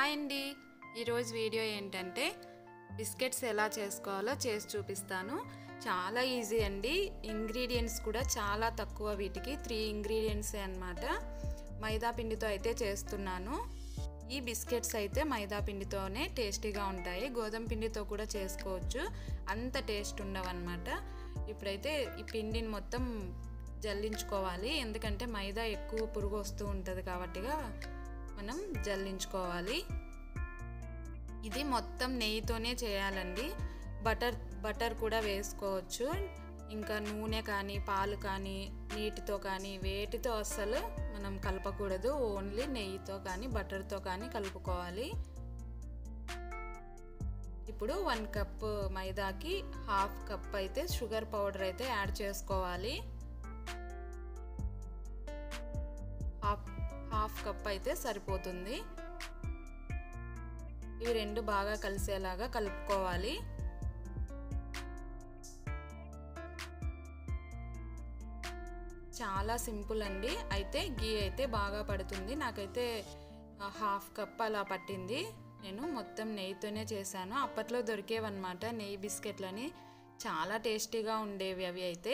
hi అండి ఈరోజు video ఏంటంటే బిస్కెట్స్ ఎలా చేసుకోవాలో చేసి చూపిస్తాను చాలా ఈజీ అండి ఇంగ్రీడియంట్స్ కూడా చాలా తక్కువ వీటికి త్రీ ఇంగ్రీడియంట్సే అనమాట మైదా పిండితో అయితే చేస్తున్నాను ఈ బిస్కెట్స్ అయితే మైదా పిండితోనే టేస్టీగా ఉంటాయి గోధుమ పిండితో కూడా చేసుకోవచ్చు అంత టేస్ట్ ఉండవన్నమాట ఇప్పుడైతే ఈ పిండిని మొత్తం జల్లించుకోవాలి ఎందుకంటే మైదా ఎక్కువ పురుగు వస్తూ ఉంటుంది కాబట్టిగా మనం జల్లించుకోవాలి ఇది మొత్తం నెయ్యితోనే చేయాలండి బటర్ బటర్ కూడా వేసుకోవచ్చు ఇంకా నూనె కానీ పాలు కానీ నీటితో కానీ వేటితో అస్సలు మనం కలపకూడదు ఓన్లీ నెయ్యితో కానీ బటర్తో కానీ కలుపుకోవాలి ఇప్పుడు వన్ కప్ మైదాకి హాఫ్ కప్ అయితే షుగర్ పౌడర్ అయితే యాడ్ చేసుకోవాలి హాఫ్ హాఫ్ కప్ అయితే సరిపోతుంది ఇవి రెండు బాగా కలిసేలాగా కలుపుకోవాలి చాలా సింపుల్ అండి అయితే గీ అయితే బాగా పడుతుంది నాకైతే హాఫ్ కప్ అలా పట్టింది నేను మొత్తం నెయ్యితోనే చేశాను అప్పట్లో దొరికేవన్నమాట నెయ్యి బిస్కెట్లని చాలా టేస్టీగా ఉండేవి అవి అయితే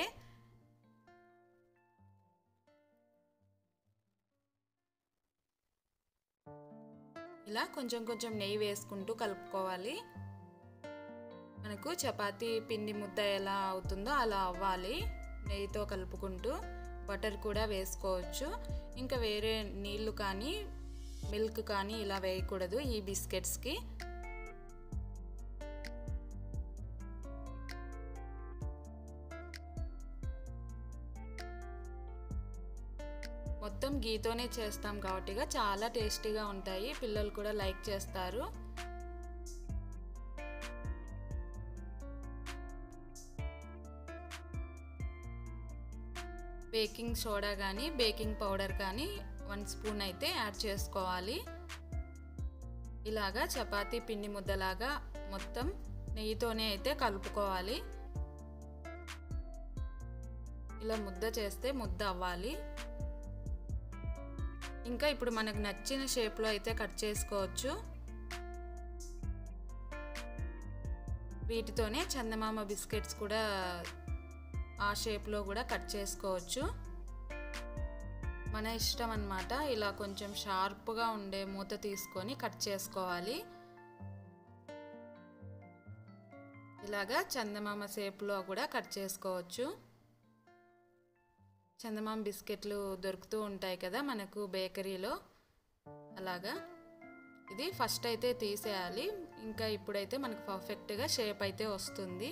ఇలా కొంచెం కొంచెం నెయ్యి వేసుకుంటూ కలుపుకోవాలి మనకు చపాతీ పిండి ముద్ద ఎలా అవుతుందో అలా అవ్వాలి నెయ్యితో కలుపుకుంటూ బటర్ కూడా వేసుకోవచ్చు ఇంకా వేరే నీళ్లు కానీ మిల్క్ కానీ ఇలా వేయకూడదు ఈ బిస్కెట్స్కి మొత్తం గీతోనే చేస్తాం కాబట్టిగా చాలా టేస్టీగా ఉంటాయి పిల్లలు కూడా లైక్ చేస్తారు బేకింగ్ సోడా కానీ బేకింగ్ పౌడర్ కానీ వన్ స్పూన్ అయితే యాడ్ చేసుకోవాలి ఇలాగా చపాతీ పిండి ముద్దలాగా మొత్తం నెయ్యితోనే అయితే కలుపుకోవాలి ఇలా ముద్ద చేస్తే ముద్ద అవ్వాలి ఇంకా ఇప్పుడు మనకు నచ్చిన షేప్లో అయితే కట్ చేసుకోవచ్చు వీటితోనే చందమామ బిస్కెట్స్ కూడా ఆ షేప్లో కూడా కట్ చేసుకోవచ్చు మన ఇష్టం అనమాట ఇలా కొంచెం షార్ప్గా ఉండే మూత తీసుకొని కట్ చేసుకోవాలి ఇలాగా చందమామ షేప్లో కూడా కట్ చేసుకోవచ్చు చందమామ బిస్కెట్లు దొరుకుతూ ఉంటాయి కదా మనకు బేకరీలో అలాగా ఇది ఫస్ట్ అయితే తీసేయాలి ఇంకా ఇప్పుడైతే మనకు పర్ఫెక్ట్గా షేప్ అయితే వస్తుంది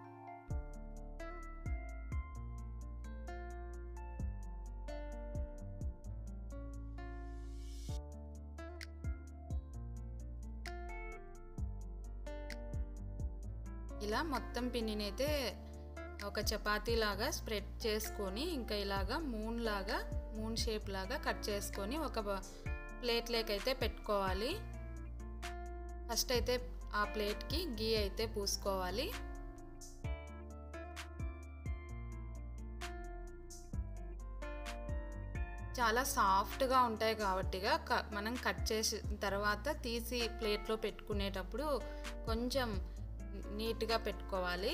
ఇలా మొత్తం పిండిని అయితే ఒక చపాతీ లాగా స్ప్రెడ్ చేసుకొని ఇంకా ఇలాగా మూన్ లాగా మూన్ షేప్ లాగా కట్ చేసుకొని ఒక ప్లేట్ అయితే పెట్టుకోవాలి ఫస్ట్ అయితే ఆ ప్లేట్కి గీ అయితే పూసుకోవాలి చాలా సాఫ్ట్గా ఉంటాయి కాబట్టిగా మనం కట్ చేసిన తర్వాత తీసి ప్లేట్లో పెట్టుకునేటప్పుడు కొంచెం నీట్గా పెట్టుకోవాలి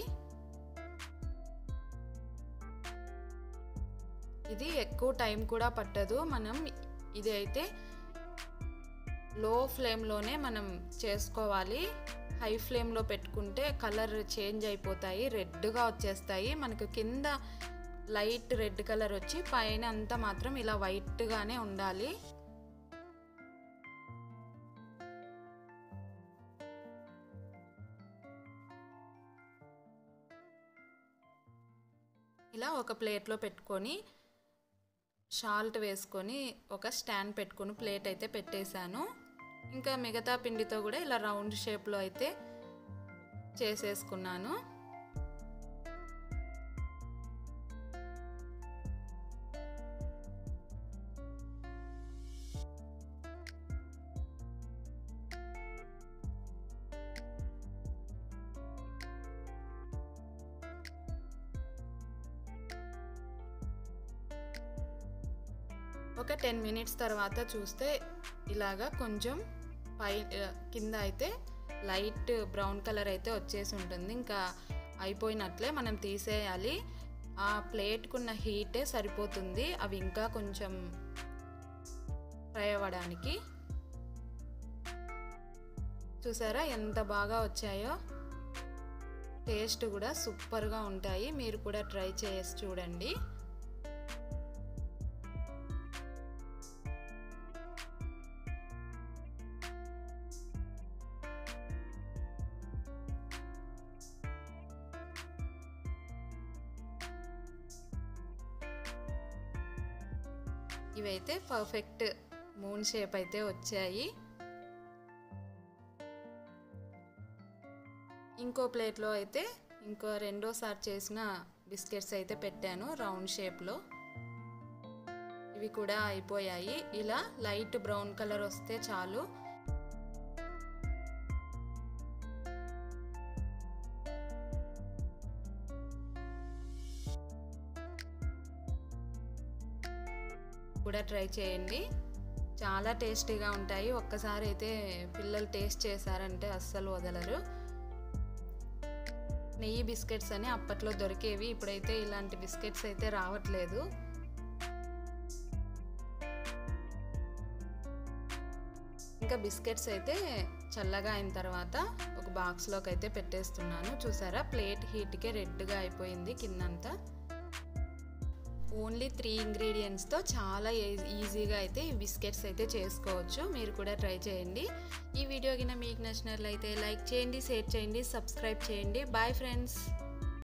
ఇది ఎక్కువ టైం కూడా పట్టదు మనం ఇది అయితే లో ఫ్లేమ్లోనే మనం చేసుకోవాలి హై ఫ్లేమ్లో పెట్టుకుంటే కలర్ చేంజ్ అయిపోతాయి రెడ్గా వచ్చేస్తాయి మనకు కింద లైట్ రెడ్ కలర్ వచ్చి పైన అంతా మాత్రం ఇలా వైట్గానే ఉండాలి ఇలా ఒక ప్లేట్లో పెట్టుకొని సాల్ట్ వేసుకొని ఒక స్టాండ్ పెట్టుకొని ప్లేట్ అయితే పెట్టేశాను ఇంకా మిగతా పిండితో కూడా ఇలా రౌండ్ షేప్లో అయితే చేసేసుకున్నాను ఒక టెన్ మినిట్స్ తర్వాత చూస్తే ఇలాగా కొంచెం పై ఆ, కింద అయితే లైట్ బ్రౌన్ కలర్ అయితే వచ్చేసి ఉంటుంది ఇంకా అయిపోయినట్లే మనం తీసేయాలి ఆ ప్లేట్కున్న హీటే సరిపోతుంది అవి ఇంకా కొంచెం ఫ్రై అవ్వడానికి చూసారా ఎంత బాగా వచ్చాయో టేస్ట్ కూడా సూపర్గా ఉంటాయి మీరు కూడా ట్రై చేసి చూడండి ఇవైతే పర్ఫెక్ట్ మూన్ షేప్ అయితే వచ్చాయి ఇంకో ప్లేట్లో అయితే ఇంకో రెండోసారి చేసిన బిస్కెట్స్ అయితే పెట్టాను రౌండ్ షేప్లో ఇవి కూడా అయిపోయాయి ఇలా లైట్ బ్రౌన్ కలర్ వస్తే చాలు కూడా ట్రై చేయండి చాలా టేస్టీగా ఉంటాయి ఒక్కసారి అయితే పిల్లలు టేస్ట్ చేశారంటే అస్సలు వదలరు నెయ్యి బిస్కెట్స్ అని అప్పట్లో దొరికేవి ఇప్పుడైతే ఇలాంటి బిస్కెట్స్ అయితే రావట్లేదు ఇంకా బిస్కెట్స్ అయితే చల్లగా అయిన తర్వాత ఒక బాక్స్లోకి అయితే పెట్టేస్తున్నాను చూసారా ప్లేట్ హీట్కే రెడ్గా అయిపోయింది కిందంతా ఓన్లీ త్రీ ఇంగ్రీడియంట్స్తో చాలా ఈజీగా అయితే ఈ బిస్కెట్స్ అయితే చేసుకోవచ్చు మీరు కూడా ట్రై చేయండి ఈ వీడియో కింద మీకు నచ్చినట్లయితే లైక్ చేయండి షేర్ చేయండి సబ్స్క్రైబ్ చేయండి బాయ్ ఫ్రెండ్స్